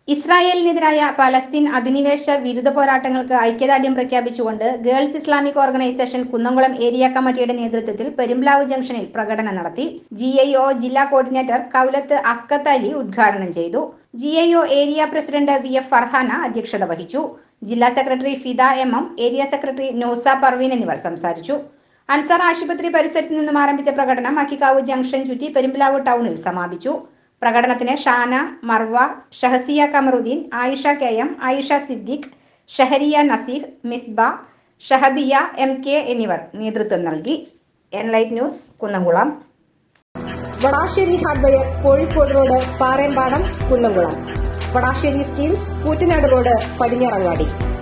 ഇസ്രായേലിനെതിരായ Palestine അധിനിവേശ വിരുദ്ധ പോരാട്ടങ്ങൾക്ക് ഐക്യദാർഢ്യം പ്രഖ്യാപിച്ചുകൊണ്ട് girls Islamic organisation Kunnamkulam area കമ്മിറ്റിയുടെ നേതൃത്വത്തിൽ പെരുമ്പ്ലാവ് ജംഗ്ഷനിൽ പ്രകടനം നടത്തി ജി ജില്ലാ കോർഡിനേറ്റർ കൗലത്ത് അസ്കത്ത് അലി ഉദ്ഘാടനം ചെയ്തു G area president V F Farhana അധ്യക്ഷത വഹിച്ചു ജില്ലാ secretary Fida M M area secretary Nosa Parveen എന്നിവർ സംസാരിച്ചു അൻസാർ ആശുപത്രി പരിസരത്ത് നിന്നും ആരംഭിച്ച പ്രകടനം അക്കിക്കാവ് ജംഗ്ഷൻ ചുറ്റി പെരുമ്പിലാവ് ടൗണിൽ സമാപിച്ചു പ്രകടനത്തിന് Shana Marva Shahasiya Kamaruddin Ayisha K M Ayisha Siddique Shahariya Naseer Misba Shahabiya M K എന്നിവർ നേതൃത്വം നൽകി Enlight news Kunnamkulam Vadasseri hardware Kozhikode road Parempadam Kunnamkulam Vadasseri steels Koottanad road Padinjarangadi